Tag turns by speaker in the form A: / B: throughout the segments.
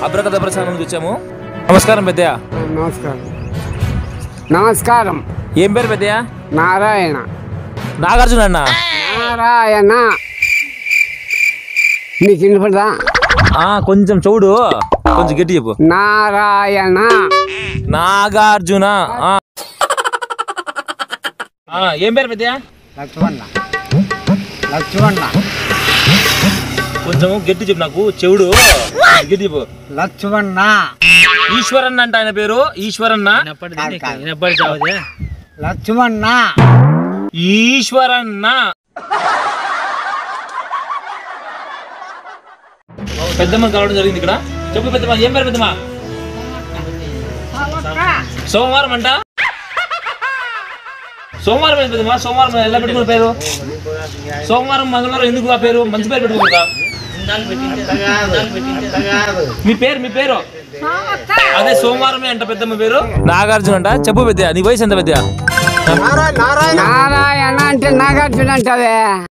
A: Abracadabra channel నుంచి వచ్చాము నమస్కారం పెద్దయ్య
B: నమస్కారం నమస్కారం
A: ఏం పేరు పెద్దయ్య
B: నారాయణ
A: నాగార్జున అన్న
B: నారాయణ నీకు వినపడదా
A: ఆ, కొంచెం చూడు కొంచెం గట్టి చెప్పు
B: నారాయణ
A: నాగార్జున ఆ. ఆ, ఏం పేరు పెద్దయ్య
B: లక్ష్మణ లక్ష్మణ
A: కొంచెం గట్టి చెప్పు నాకు చెవుడు గట్టి చెప్పు
B: లక్ష్మణ
A: ఈశ్వరన్న అంట ఆయన పేరు ఈశ్వరన్న
B: లక్ష్మణ
A: ఈశ్వరన్న పెద్దమ్మ కలవడం జరిగింది ఇక్కడ చెప్పు పెద్దమ్మ ఏం పేరు పెద్దమ్మ సోమవారం అంట సోమవారం ఏంటి పెద్దమ్మ సోమవారం ఎలా పెట్టుకున్న పేరు సోమవారం మంగళవారం ఎందుకు ఆ పేరు మంచి పేరు పెట్టుకుంటా మీ పేరు మీ పేరు అదే సోమవారమే అంట పెద్దమ్మ పేరు నాగార్జున అంట చెప్పు పెద్ద నీ వయసు ఎంత పెద్ద
B: నారాయణ అంటే నాగార్జున అంటావే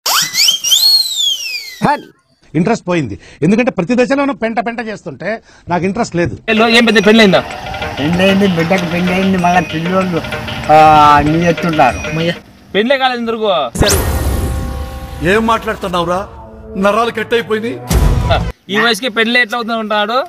B: హట్.
C: ఇంట్రెస్ట్ పోయింది ఎందుకంటే ప్రతి దశలోనూ పెంట పెంట చేస్తుంటే నాకు ఇంట్రెస్ట్ లేదు
A: ఏం పెద్ద పెళ్ళైందా
B: పెళ్ళయింది బిడ్డకు పెళ్ళయింది మళ్ళీ పిల్లోళ్ళు నీ ఎత్తుంటారు
A: పెళ్ళే కాలేదు ఇంతవరకు
D: ఏం మాట్లాడుతున్నావురా నరాలు కట్ అయిపోయింది
A: ఈ వయసుకి పెళ్ళి ఎట్లా అవుతుంది ఉంటాడు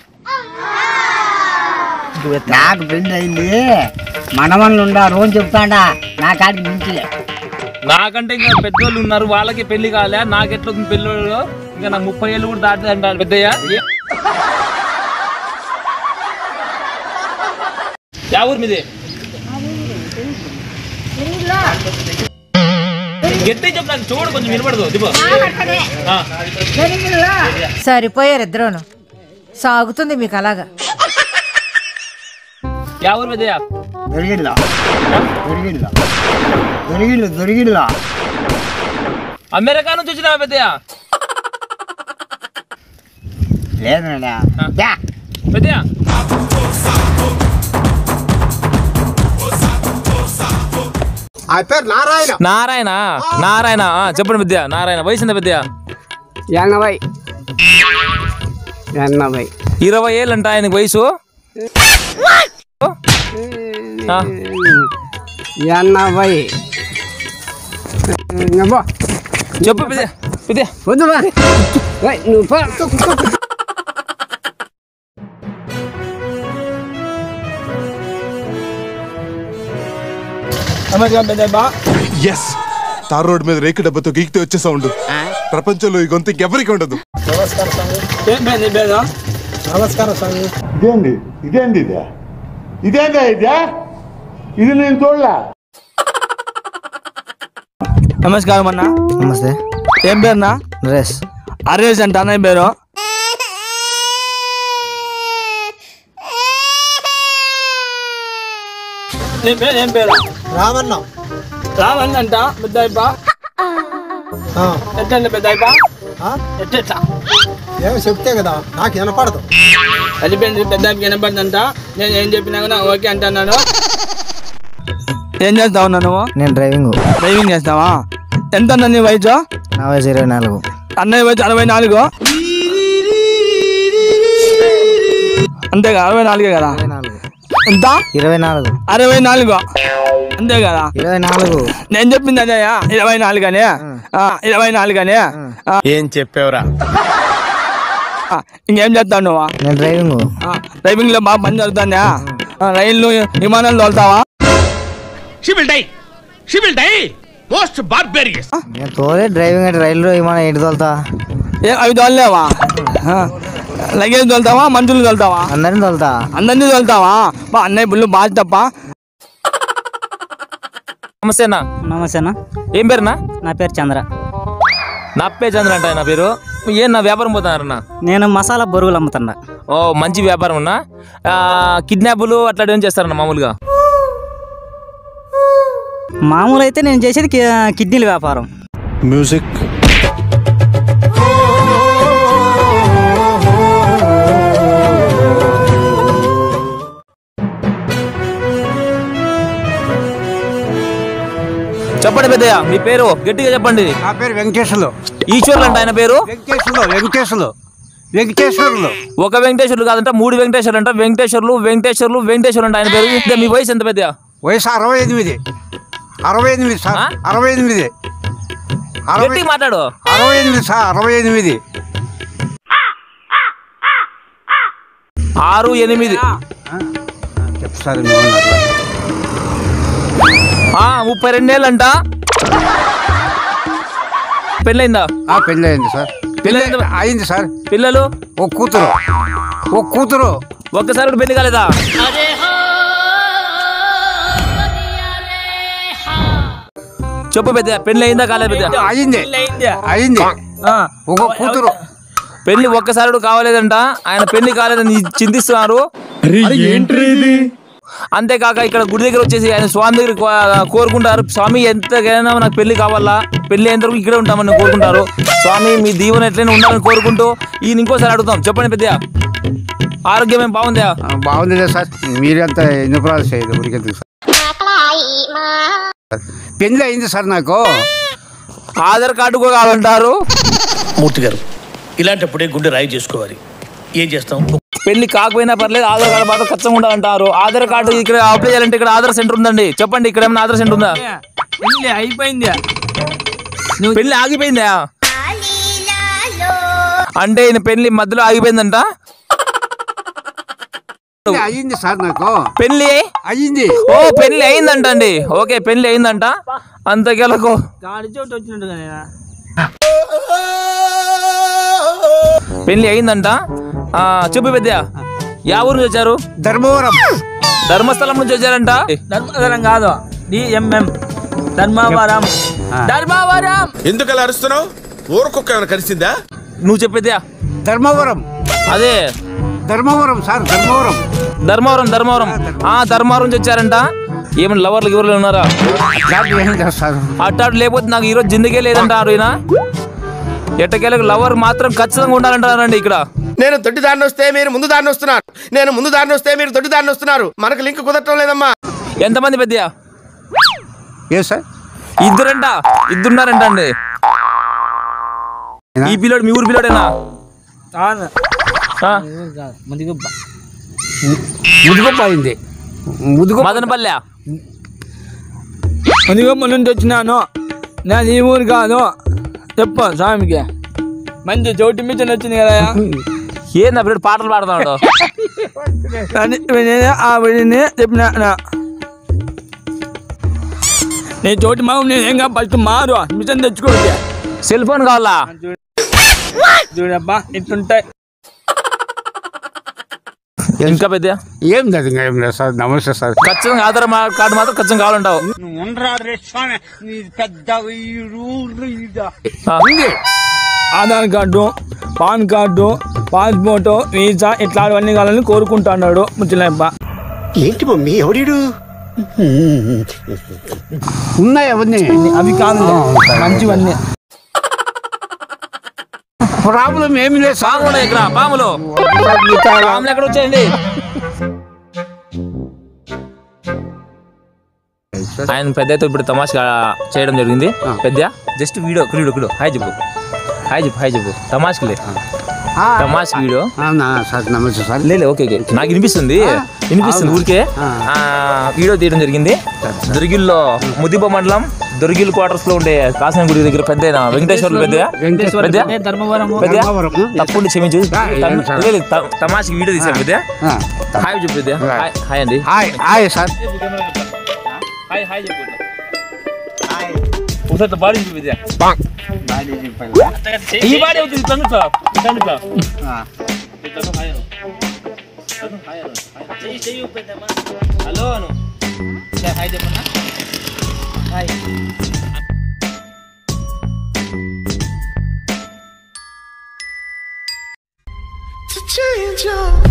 B: నాకు పెళ్ళి అయింది మనవన్లు ఉండారు అని చెప్తాడా నా కాడికి మించిలే
A: నాకంటే ఇంకా పెద్దోళ్ళు ఉన్నారు వాళ్ళకి పెళ్లి కాలే నాకు ఎట్లా అవుతుంది పెళ్ళోళ్ళు ఇంకా నాకు ముప్పై ఏళ్ళు కూడా దాటింది అంటారు పెద్దయ్య ఏ- యా ఊరు మీది గట్టి చెప్పు నాకు చూడు కొంచెం వినపడదు దిపో ఆ.
E: సరిపోయారు ఇద్దరును సాగుతుంది మీకు అలాగా
A: యా ఊరు పెద్దయ్య
B: దొరికిల్లా దొరికిల్లా దొరికిల్లు దొరికిల్లా
A: అమెరికా నుంచి వచ్చినా పెద్దయ్య
B: లేదన్నా
A: ఆ. పెద్దయ్య
F: ఆ పేరు నారాయణ
A: నారాయణ నారాయణ ఆ, చెప్పండి పెద్దయ్య నారాయణ వయసు ఎంత పెద్దయ్య
B: ఎనభై ఎనభై
A: ఇరవై ఏళ్ళంట ఆయనకు వయసు ఆ,
B: ఎనభై అబ్బా,
A: చెప్పు పెద్దయ్య పెద్దయ్య
B: వద్దు బా. ఏయ్, నువ్వు పో.
D: ఎస్ తార్ రోడ్ మీద రేకు డబ్బతో గీకితే వచ్చే సౌండ్ ప్రపంచంలో ఈ గొంతు ఇంకెవరికి ఉండదు
C: ఇదేంది ఇదేంది ఇదే ఇదేందా ఇదే ఇది నేను చూడలే
G: నమస్కారం అన్న
H: నమస్తే
G: ఏం పేరునా
H: నరేష్
G: అరేష్ అంట అన్నయ్య పేరు ఏం పేరు ఏం పేరు
F: రామన్న
G: రామన్ అంట పెద్ద అయిప ఎట్టండి పెద్ద అయిప ఎట్టెట్లా
F: ఏమి చెప్తే కదా నాకు వినపడదు
G: అయిపోయింది పెద్ద అయిపకి వినపడుతుందంట నేను ఏం చెప్పినా కూడా ఓకే అంటున్నాను ఏం చేస్తావు నువ్వు
H: నేను డ్రైవింగ్
G: డ్రైవింగ్ చేస్తావా ఎంత అన్న నీ వయసు
H: నా వయసు ఇరవై నాలుగు
G: అన్నయ్య వయసు అరవై నాలుగు అంతేగా అరవై నాలుగే కదా ఎంత
H: ఇరవై నాలుగు
G: అరవై నాలుగు అంతే కదా
H: ఇరవై నాలుగు
G: నేను చెప్పింది అదే ఇరవై నాలుగు అని ఆ, ఇరవై నాలుగు అని ఆ,
D: ఏం చెప్పావురా
G: ఆ, ఇంకేం చేస్తావు నువ్వు
H: నేను డ్రైవింగ్
G: ఆ, డ్రైవింగ్ లో బాగా పని జరుగుతుందా ఆ, రైళ్ళు విమానాలు తోలుతావా
H: నేను తోలే డ్రైవింగ్ అంటే రైలు విమానం ఏంటి తోలుతా
G: ఏ అవి తోలలేవా ఆ, లగేజ్ తోలుతావా మనుషులు తోలుతావా
H: అందరిని తోలుతా
G: అందరినీ తోలుతావా బా అన్నయ్య బుల్లు బాగా తప్ప
A: నమస్తే అన్న
I: నమస్తే అన్న
A: ఏం పేరునా
I: నా పేరు చంద్ర
A: నా పేరు చంద్ర అంట నా పేరు ఏం నా వ్యాపారం పోతున్నారన్న
I: నేను మసాలా బొరుగులు అమ్ముతున్నా
A: ఓ మంచి వ్యాపారం ఉన్నా కిడ్నాపులు అట్లా ఏం చేస్తారన్న మామూలుగా
I: మామూలు అయితే నేను చేసేది కి- కిడ్నీల వ్యాపారం
D: మ్యూజిక్
A: చెప్పండి పెద్దయ్య మీ పేరు గట్టిగా చెప్పండి
B: నా పేరు వెంకటేశ్వరు
A: ఈశ్వర్లు అంట ఆయన పేరు
B: వెంకటేశ్వరు వెంకటేశ్వరు వెంకటేశ్వరులు
A: ఒక వెంకటేశ్వర్లు కాదంట మూడు వెంకటేశ్వర్లు అంట వెంకటేశ్వర్లు వెంకటేశ్వర్లు వెంకటేశ్వర్లు అంట ఆయన పేరు ఇదే మీ వయసు ఎంత పెద్ద
B: వయసు అరవై ఎనిమిది అరవై ఎనిమిది సార్
A: ఆ?
B: అరవై ఎనిమిది అరవై
A: గట్టిగా మాట్లాడు
B: అరవై ఎనిమిది సార్ అరవై ఎనిమిది
A: ఆరు ఎనిమిది
B: చెప్తారు మీరు అట్లా.
A: ఆ, ముప్పై రెండేళ్ళంట పెళ్ళైందా
B: ఆ, పెళ్ళి అయింది సార్ పెళ్ళి
A: పెళ్ళి
B: అయింది సార్
A: పిల్లలు
B: ఓ కూతురు ఓ కూతురు
A: ఒక్కసారి కూడా పెళ్లి కాలేదా చెప్పు పెద్ద పెళ్లి అయిందా కాలేదు పెద్ద
B: అయింది అయింది ఒక కూతురు
A: పెళ్లి ఒక్కసారి కూడా కావాలేదంట ఆయన పెళ్లి కాలేదని చింతిస్తున్నారు అంతేకాక ఇక్కడ గుడి దగ్గర వచ్చేసి ఆయన స్వామి దగ్గర కో- కోరుకుంటారు స్వామి ఎంతకైనా నాకు పెళ్లి కావాలా పెళ్లి అయిన వరకు ఇక్కడే ఉంటామని కోరుకుంటారు స్వామి మీ దీవెన ఎట్లయినా ఉండాలని కోరుకుంటూ ఈయన ఇంకోసారి అడుగుతాం చెప్పండి పెద్ద ఆరోగ్యం ఏం బాగుందా
B: ఆ, బాగుందిలే సార్ మీరంతా ఎందుకు రాదు చేయదు ఊరికెందుకు సార్ పెళ్ళి అయింది సార్ నాకు
A: ఆధార్ కార్డు కూడా కావాలంటారు
J: మూర్తి గారు ఇలాంటప్పుడే గుండె రాయి చేసుకోవాలి ఏం చేస్తాం
A: పెళ్లి కాకపోయినా పర్లేదు ఆధార్ కార్డు మాత్రం ఖచ్చితంగా ఉండాలంటారు ఆధార్ కార్డు ఇక్కడ అప్లై చేయాలంటే ఇక్కడ ఆధార్ సెంటర్ ఉందండి చెప్పండి ఇక్కడ ఏమైనా ఆధార్ సెంటర్ ఉందా
G: పెళ్ళి అయిపోయింది
A: పెళ్లి ఆగిపోయిందా అంటే ఈయన పెళ్లి మధ్యలో ఆగిపోయిందంట
B: పెళ్ళి అయింది సార్ నాకు
A: పెళ్లి
B: అయింది
A: ఓ పెళ్లి అయిందంట అండి ఓకే పెళ్లి అయిందంట అంతకెలకు
G: గాడి చోటు వచ్చినట్టు కదా
A: పెళ్లి అయిందంట ఆ, చెప్పు పెద్ద యా ఊరు నుంచి వచ్చారు
B: ధర్మవరం
A: ధర్మస్థలం నుంచి వచ్చారంట
G: ధర్మవరం కాదు డిఎంఎం ధర్మవరం ధర్మవరం
J: ఎందుకు అలా అరుస్తున్నావు ఊరకొక్క ఏమైనా కలిసిందా
A: నువ్వు చెప్పేద్యా
B: ధర్మవరం
A: అదే
B: ధర్మవరం సార్ ధర్మవరం
A: ధర్మవరం ధర్మవరం ఆ ధర్మవరం నుంచి వచ్చారంట ఏమైనా లవర్లు గివర్లు ఉన్నారా
B: అట్లాంటివి ఏం లేదు సార్
A: అట్టాడు లేకపోతే నాకు ఈరోజు జిందగే లేదంటారు ఈయన ఎట్టకేలకు లవర్ మాత్రం ఖచ్చితంగా ఉండాలంటారండి ఇక్కడ
J: నేను దొడ్డి దారిని వస్తే మీరు ముందు దారిని వస్తున్నారు నేను ముందు దారిని వస్తే మీరు దొడ్డి దారిని వస్తున్నారు మనకు లింక్ కుదరటం లేదమ్మా
A: ఎంతమంది పెద్దయా
B: ఏ సార్
A: ఇద్దరంట ఇద్దరున్నారంట అండి ఈ పిల్లోడు మీ ఊరు పిల్లోడేనా
G: కాదు
A: ఆ?
G: ముందుగుబ్బ
B: ముదుగొప్ప అయింది ముదుగొప్ప
A: మదనపల్లె
G: ముందుగుబ్బ నుండి వచ్చినాను నేను ఈ ఊరు కాదు చెప్పు స్వామికి మంచి చోటు మిషన్ వచ్చింది కదా
A: ఏం నా పిల్లడు పాటలు పాడుతున్నాడు
G: అని నేనే ఆ విడిని చెప్పిన నీ చోటు మాకు నేను ఏం కాదు ఫస్ట్ మారు మిషన్ తెచ్చుకోండి
A: సెల్ ఫోన్ కావాలా
G: చూడబ్బా ఇట్లుంటాయి
A: ఇంకా పెద్ద
B: ఏం లేదు ఇంకా ఏం లేదు సార్ నమస్తే సార్
A: ఖచ్చితంగా ఆధార్ మా- కార్డు మాత్రం ఖచ్చితంగా కావాలంటావు ఆ.
G: Aadhaar card PAN card passport visa ఇట్లాంటివన్నీ కావాలని కోరుకుంటున్నాడు ముచ్చలేబ్బ
F: ఏంటి మమ్మీ ఎవడీడు
B: ఉన్నాయి అవన్నీ
G: అవి కాదు మంచివన్నీ
B: ప్రాబ్లం ఏమి లేదు సార్
A: పాములు ఉన్నాయి ఇక్కడ పాములు పాములు ఎక్కడ వచ్చాయండి ఆయన పెద్ద ఇప్పుడు తమాషా చేయడం జరిగింది పెద్ద just video video video hi చెప్పు హాయ్ చెప్పు హాయ్ చెప్పు తమాష్కి తమాష్ వీడియో
B: అవునా సార్ నమస్తే సార్
A: లేదు ఓకే ఓకే నాకు వినిపిస్తుంది వినిపిస్తుంది ఊరికే ఆ, వీడియో తీయడం జరిగింది దుర్గిల్లో ముదిబ మండలం దుర్గిల్ క్వార్టర్స్ లో ఉండే కాసిన గుడి దగ్గర పెద్ద వెంకటేశ్వర్లు పెద్ద పెద్ద
G: ధర్మవరం
A: పెద్ద
B: ధర్మవరం.
A: తప్పకుండా క్షమించు
B: ఏం సార్?
A: లేదు, త- తమాషకి వీడియో తీసాం పెద్ద
B: ఆ,
A: హాయ్ చెప్పు పెద్ద హాయ్ హాయ్ అండి
B: hi hi sir
A: hi hi చెప్పు ఒకసారి బాడీ చూపి పెద్ద ఈ బాడీ అవుతుంది ఇట్లా ఇట్లా ఇట్లా ఇట్లా ఇట్లా హాయ్ అను. ఇట్లా హాయ్ అను. హాయ్. చెయ్యి చెయ్యి ఊపేద్దమ్మా. హలో అను సరే, హాయ్ చెప్పన్నా హాయ్
J: change your